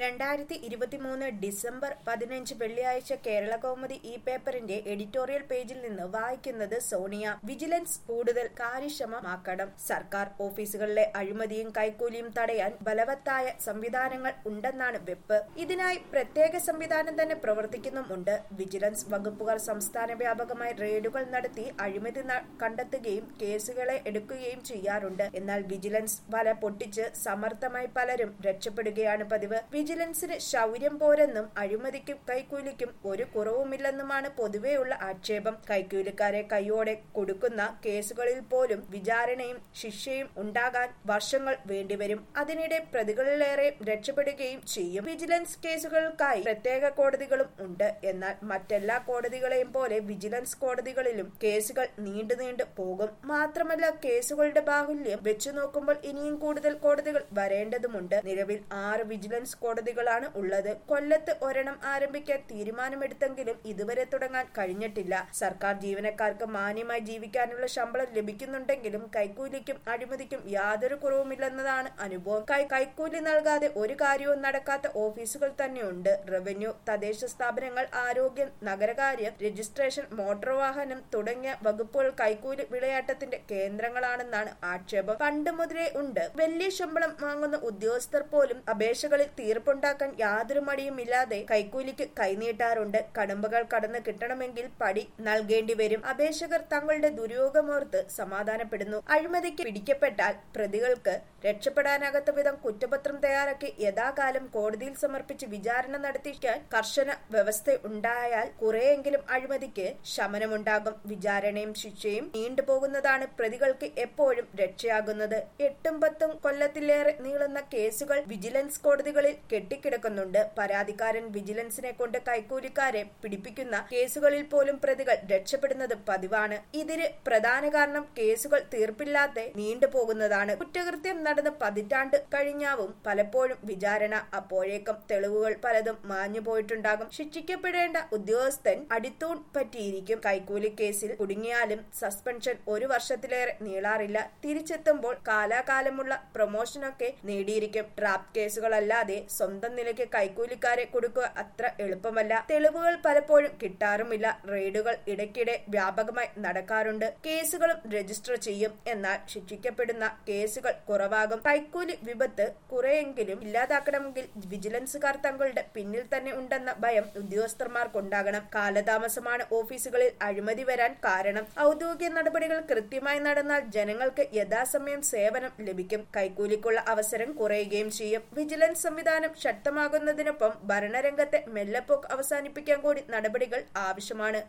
രണ്ടായിരത്തി ഇരുപത്തിമൂന്ന് ഡിസംബർ പതിനഞ്ച് വെള്ളിയാഴ്ച കേരള കൗമുദി ഈ പേപ്പറിന്റെ എഡിറ്റോറിയൽ പേജിൽ നിന്ന് വായിക്കുന്നത് സോണിയ വിജിലൻസ് കൂടുതൽ കാര്യക്ഷമമാക്കണം സർക്കാർ ഓഫീസുകളിലെ അഴിമതിയും കൈക്കൂലിയും തടയാൻ ബലവത്തായ സംവിധാനങ്ങൾ ഉണ്ടെന്നാണ് വെപ്പ് ഇതിനായി പ്രത്യേക സംവിധാനം തന്നെ പ്രവർത്തിക്കുന്നുമുണ്ട് വിജിലൻസ് വകുപ്പുകൾ സംസ്ഥാന വ്യാപകമായി റെയ്ഡുകൾ നടത്തി അഴിമതി ന- കണ്ടെത്തുകയും കേസുകളെ എടുക്കുകയും ചെയ്യാറുണ്ട് എന്നാൽ വിജിലൻസ് വല പൊട്ടിച്ച് സമർത്ഥമായി പലരും രക്ഷപ്പെടുകയാണ് പതിവ് വിജിലൻസിന് ശൗര്യം പോരെന്നും അഴിമതിക്കും കൈക്കൂലിക്കും ഒരു കുറവുമില്ലെന്നുമാണ് പൊതുവെയുള്ള ആക്ഷേപം കൈക്കൂലിക്കാരെ കൈയോടെ കൊടുക്കുന്ന കേസുകളിൽ പോലും വിചാരണയും ശിക്ഷയും ഉണ്ടാകാൻ വർഷങ്ങൾ വേണ്ടിവരും അതിനിടെ പ്രതികളിലേറെ രക്ഷപ്പെടുകയും ചെയ്യും വിജിലൻസ് കേസുകൾക്കായി പ്രത്യേക കോടതികളും ഉണ്ട് എന്നാൽ മറ്റെല്ലാ കോടതികളെയും പോലെ വിജിലൻസ് കോടതികളിലും കേസുകൾ നീണ്ടു നീണ്ടു പോകും മാത്രമല്ല കേസുകളുടെ ബാഹുല്യം വെച്ചു നോക്കുമ്പോൾ ഇനിയും കൂടുതൽ കോടതികൾ വരേണ്ടതുമുണ്ട് നിലവിൽ ആറ് വിജിലൻസ് കോടതികളാണ് ഉള്ളത് കൊല്ലത്ത് ഒരെണ്ണം ആരംഭിക്കാൻ തീരുമാനമെടുത്തെങ്കിലും ഇതുവരെ തുടങ്ങാൻ കഴിഞ്ഞിട്ടില്ല സർക്കാർ ജീവനക്കാർക്ക് മാന്യമായി ജീവിക്കാനുള്ള ശമ്പളം ലഭിക്കുന്നുണ്ടെങ്കിലും കൈക്കൂലിക്കും അഴിമതിക്കും യാതൊരു കുറവുമില്ലെന്നതാണ് അനുഭവം കൈ കൈക്കൂലി നൽകാതെ ഒരു കാര്യവും നടക്കാത്ത ഓഫീസുകൾ തന്നെയുണ്ട് റവന്യൂ തദ്ദേശ സ്ഥാപനങ്ങൾ ആരോഗ്യം നഗരകാര്യം രജിസ്ട്രേഷൻ മോട്ടോർ വാഹനം തുടങ്ങിയ വകുപ്പുകൾ കൈക്കൂലി വിളയാട്ടത്തിന്റെ കേന്ദ്രങ്ങളാണെന്നാണ് ആക്ഷേപം പണ്ട് മുതലേ ഉണ്ട് വലിയ ശമ്പളം വാങ്ങുന്ന ഉദ്യോഗസ്ഥർ പോലും അപേക്ഷകളിൽ തീർപ്പുണ്ടാക്കാൻ യാതൊരു മടിയുമില്ലാതെ കൈക്കൂലിക്ക് കൈനീട്ടാറുണ്ട് കടമ്പകൾ കടന്നു കിട്ടണമെങ്കിൽ പടി നൽകേണ്ടി വരും അപേക്ഷകർ തങ്ങളുടെ ദുര്യോഗമോർത്ത് സമാധാനപ്പെടുന്നു അഴിമതിക്ക് പിടിക്കപ്പെട്ടാൽ പ്രതികൾക്ക് രക്ഷപ്പെടാനാകാത്ത വിധം കുറ്റപത്രം തയ്യാറാക്കി യഥാകാലം കോടതിയിൽ സമർപ്പിച്ച് വിചാരണ നടത്തിക്കാൻ കർശന വ്യവസ്ഥ ഉണ്ടായാൽ കുറെയെങ്കിലും അഴിമതിക്ക് ശമനമുണ്ടാകും വിചാരണയും ശിക്ഷയും നീണ്ടുപോകുന്നതാണ് പ്രതികൾക്ക് എപ്പോഴും രക്ഷയാകുന്നത് എട്ടും പത്തും കൊല്ലത്തിലേറെ നീളുന്ന കേസുകൾ വിജിലൻസ് കോടതികളിൽ കെട്ടിക്കിടക്കുന്നുണ്ട് പരാതിക്കാരൻ വിജിലൻസിനെ കൊണ്ട് കൈക്കൂലിക്കാരെ പിടിപ്പിക്കുന്ന കേസുകളിൽ പോലും പ്രതികൾ രക്ഷപ്പെടുന്നത് പതിവാണ് ഇതിന് പ്രധാന കാരണം കേസുകൾ തീർപ്പില്ലാതെ നീണ്ടുപോകുന്നതാണ് കുറ്റകൃത്യം നടന്ന് പതിറ്റാണ്ട് കഴിഞ്ഞാവും പലപ്പോഴും വിചാരണ അപ്പോഴേക്കും തെളിവുകൾ പലതും മാഞ്ഞു പോയിട്ടുണ്ടാകും ശിക്ഷിക്കപ്പെടേണ്ട ഉദ്യോഗസ്ഥൻ അടിത്തൂൺ പറ്റിയിരിക്കും കൈക്കൂലി കേസിൽ കുടുങ്ങിയാലും സസ്പെൻഷൻ ഒരു വർഷത്തിലേറെ നീളാറില്ല തിരിച്ചെത്തുമ്പോൾ കാലാകാലമുള്ള പ്രൊമോഷനൊക്കെ നേടിയിരിക്കും ട്രാപ്പ് കേസുകളല്ലാതെ സ്വന്തം നിലയ്ക്ക് കൈക്കൂലിക്കാരെ കൊടുക്കുക അത്ര എളുപ്പമല്ല തെളിവുകൾ പലപ്പോഴും കിട്ടാറുമില്ല റെയ്ഡുകൾ ഇടയ്ക്കിടെ വ്യാപകമായി നടക്കാറുണ്ട് കേസുകളും രജിസ്റ്റർ ചെയ്യും എന്നാൽ ശിക്ഷിക്കപ്പെടുന്ന കേസുകൾ കുറവാകും കൈക്കൂലി വിപത്ത് കുറെയെങ്കിലും ഇല്ലാതാക്കണമെങ്കിൽ വിജിലൻസുകാർ തങ്ങളുടെ പിന്നിൽ തന്നെ ഉണ്ടെന്ന ഭയം ഉദ്യോഗസ്ഥർമാർക്കുണ്ടാകണം കാലതാമസമാണ് ഓഫീസുകളിൽ അഴിമതി വരാൻ കാരണം ഔദ്യോഗിക നടപടികൾ കൃത്യമായി നടന്നാൽ ജനങ്ങൾക്ക് യഥാസമയം സേവനം ലഭിക്കും കൈക്കൂലിക്കുള്ള അവസരം കുറയുകയും ചെയ്യും വിജിലൻസ് സംവിധാനം ശക്തമാകുന്നതിനൊപ്പം ഭരണരംഗത്തെ മെല്ലപ്പോക്ക് അവസാനിപ്പിക്കാൻ കൂടി നടപടികൾ ആവശ്യമാണ്